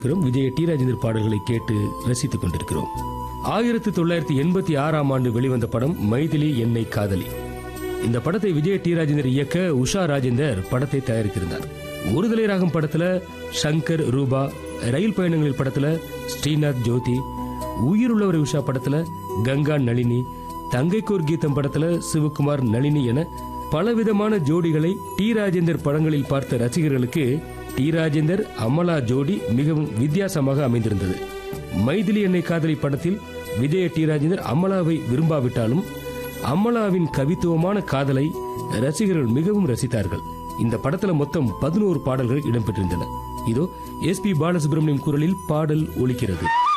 இருக்கிறோம். விஜய டி ராஜேந்தர் பாடல்களை கேட்டு ரசித்துக் கொண்டிருக்கிறோம் ஆயிரத்தி தொள்ளாயிரத்தி எண்பத்தி ஆறாம் ஆண்டு வெளிவந்த படம் மைதிலி என்னை காதலி இந்த படத்தை விஜய டி ராஜேந்தர் இயக்க உஷா ராஜேந்தர் படத்தை தயாரித்திருந்தார் ஒருதலை ராகம் படத்துல சங்கர் ரூபா ரயில் பயணங்களில் படத்துல ஸ்ரீநாத் ஜோதி உயிருள்ளவர் உஷா படத்துல கங்கா நளினி தங்கைக்கோர் கீதம் படத்துல சிவகுமார் நளினி என பலவிதமான ஜோடிகளை டி ராஜேந்தர் படங்களில் பார்த்த ரசிகர்களுக்கு டி ராஜேந்தர் அமலா ஜோடி மிகவும் வித்தியாசமாக அமைந்திருந்தது மைதிலி என்னை காதலி படத்தில் விஜய டி ராஜேந்தர் அமலாவை விரும்பாவிட்டாலும் அமலாவின் கவித்துவமான காதலை ரசிகர்கள் மிகவும் ரசித்தார்கள் இந்த படத்துல மொத்தம் பதினோரு பாடல்கள் இடம்பெற்றிருந்தன இதோ எஸ் பி பாலசுப்ரமணியம் குரலில் பாடல் ஒலிக்கிறது